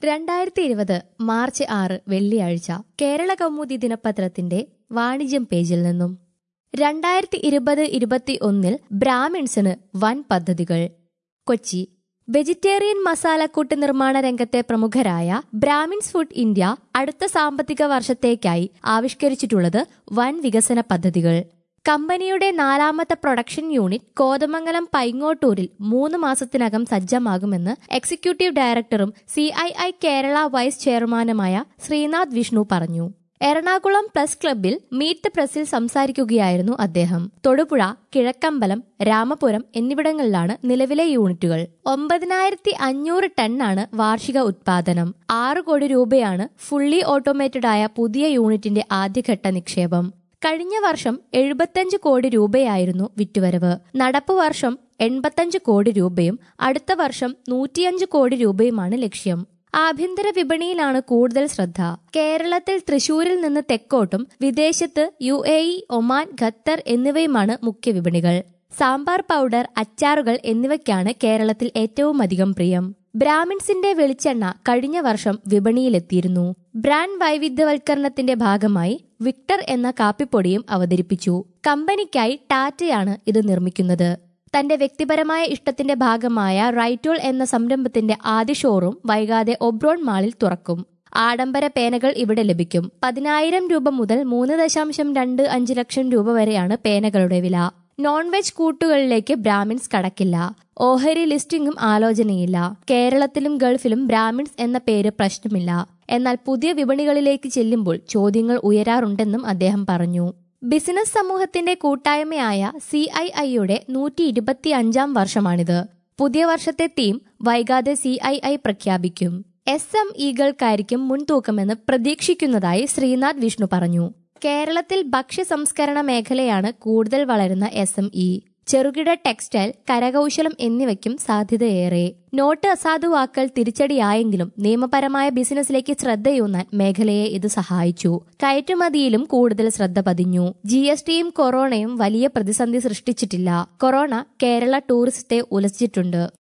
രണ്ടായിരത്തി ഇരുപത് മാർച്ച് ആറ് വെള്ളിയാഴ്ച കേരള കൗമുദി ദിനപത്രത്തിന്റെ വാണിജ്യം പേജിൽ നിന്നും രണ്ടായിരത്തി ഇരുപത് ഇരുപത്തി ഒന്നിൽ ബ്രാഹ്മിൺസിന് വൻ പദ്ധതികൾ കൊച്ചി വെജിറ്റേറിയൻ മസാലക്കൂട്ട് നിർമ്മാണ രംഗത്തെ പ്രമുഖരായ ബ്രാഹ്മിൺസ് ഫുഡ് ഇന്ത്യ അടുത്ത സാമ്പത്തിക വർഷത്തേക്കായി ആവിഷ്കരിച്ചിട്ടുള്ളത് വൻ വികസന പദ്ധതികൾ കമ്പനിയുടെ നാലാമത്തെ പ്രൊഡക്ഷൻ യൂണിറ്റ് കോതമംഗലം പൈങ്ങോട്ടൂരിൽ മൂന്ന് മാസത്തിനകം സജ്ജമാകുമെന്ന് എക്സിക്യൂട്ടീവ് ഡയറക്ടറും C I I Kerala vice ചെയർമാനുമായ ശ്രീനാഥ് വിഷ്ണു പറഞ്ഞു എറണാകുളം പ്രസ് ക്ലബ്ബിൽ മീറ്റ് ദ പ്രസിൽ സംസാരിക്കുകയായിരുന്നു അദ്ദേഹം തൊടുപുഴ കിഴക്കമ്പലം രാമപുരം എന്നിവിടങ്ങളിലാണ് നിലവിലെ യൂണിറ്റുകൾ ഒമ്പതിനായിരത്തി അഞ്ഞൂറ് ടണ്ണാണ് വാർഷിക ഉത്പാദനം ആറ് കോടി രൂപയാണ് ഫുള്ളി ഓട്ടോമേറ്റഡ് ആയ പുതിയ യൂണിറ്റിന്റെ ആദ്യഘട്ട നിക്ഷേപം കഴിഞ്ഞ വർഷം എഴുപത്തഞ്ച് കോടി രൂപയായിരുന്നു വിറ്റുവരവ് നടപ്പ് വർഷം എൺപത്തഞ്ച് കോടി രൂപയും അടുത്ത വർഷം നൂറ്റിയഞ്ച് കോടി രൂപയുമാണ് ലക്ഷ്യം ആഭ്യന്തര വിപണിയിലാണ് കൂടുതൽ ശ്രദ്ധ കേരളത്തിൽ തൃശൂരിൽ നിന്ന് തെക്കോട്ടും വിദേശത്ത് U A E Oman Qatar എന്നിവയുമാണ് മുഖ്യ വിപണികൾ സാമ്പാർ പൗഡർ അച്ചാറുകൾ എന്നിവയ്ക്കാണ് കേരളത്തിൽ ഏറ്റവും അധികം പ്രിയം ബ്രാഹ്മിൺസിന്റെ വെളിച്ചെണ്ണ കഴിഞ്ഞ വർഷം വിപണിയിലെത്തിയിരുന്നു ബ്രാൻഡ് വൈവിധ്യവൽക്കരണത്തിന്റെ ഭാഗമായി വിക്ടർ എന്ന കാപ്പിപ്പൊടിയും അവതരിപ്പിച്ചു കമ്പനിക്കായി ടാറ്റയാണ് ഇത് നിർമ്മിക്കുന്നത് തന്റെ വ്യക്തിപരമായ ഇഷ്ടത്തിന്റെ ഭാഗമായ റൈറ്റോൾ എന്ന സംരംഭത്തിന്റെ ആദ്യ ഷോറൂം വൈകാതെ ഒബ്രോൺ മാളിൽ തുറക്കും ആഡംബര പേനകൾ ഇവിടെ ലഭിക്കും പതിനായിരം രൂപ മുതൽ മൂന്ന് ദശാംശം രണ്ട് അഞ്ച് ലക്ഷം രൂപ വരെയാണ് പേനകളുടെ വില നോൺ വെജ് കൂട്ടുകളിലേക്ക് ബ്രാഹ്മിൺസ് കടക്കില്ല ഓഹരി ലിസ്റ്റിംഗും ആലോചനയില്ല കേരളത്തിലും ഗൾഫിലും ബ്രാഹ്മിൺസ് എന്ന പേര് പ്രശ്നമില്ല എന്നാൽ പുതിയ വിപണികളിലേക്ക് ചെല്ലുമ്പോൾ ചോദ്യങ്ങൾ ഉയരാറുണ്ടെന്നും അദ്ദേഹം പറഞ്ഞു ബിസിനസ് സമൂഹത്തിന്റെ കൂട്ടായ്മയായ സി ഐ ഐയുടെ നൂറ്റി ഇരുപത്തി അഞ്ചാം വർഷമാണിത് പുതിയ വർഷത്തെ തീം വൈകാതെ സി ഐ ഐ പ്രഖ്യാപിക്കും എസ് എം ഇകൾക്കായിരിക്കും മുൻതൂക്കമെന്ന് പ്രതീക്ഷിക്കുന്നതായി ശ്രീനാഥ് വിഷ്ണു പറഞ്ഞു കേരളത്തിൽ ഭക്ഷ്യ സംസ്കരണ മേഖലയാണ് കൂടുതൽ വളരുന്ന എസ് എം ഇ ചെറുകിട ടെക്സ്റ്റൈൽ കരകൗശലം എന്നിവയ്ക്കും സാധ്യതയേറെ നോട്ട് അസാധുവാക്കൽ തിരിച്ചടിയായെങ്കിലും നിയമപരമായ ബിസിനസ്സിലേക്ക് ശ്രദ്ധയൂന്നാൻ മേഖലയെ ഇത് സഹായിച്ചു കയറ്റുമതിയിലും കൂടുതൽ ശ്രദ്ധ പതിഞ്ഞു ജി എസ് ടിയും കൊറോണയും വലിയ പ്രതിസന്ധി സൃഷ്ടിച്ചിട്ടില്ല കൊറോണ കേരള ടൂറിസത്തെ ഉലച്ചിട്ടുണ്ട്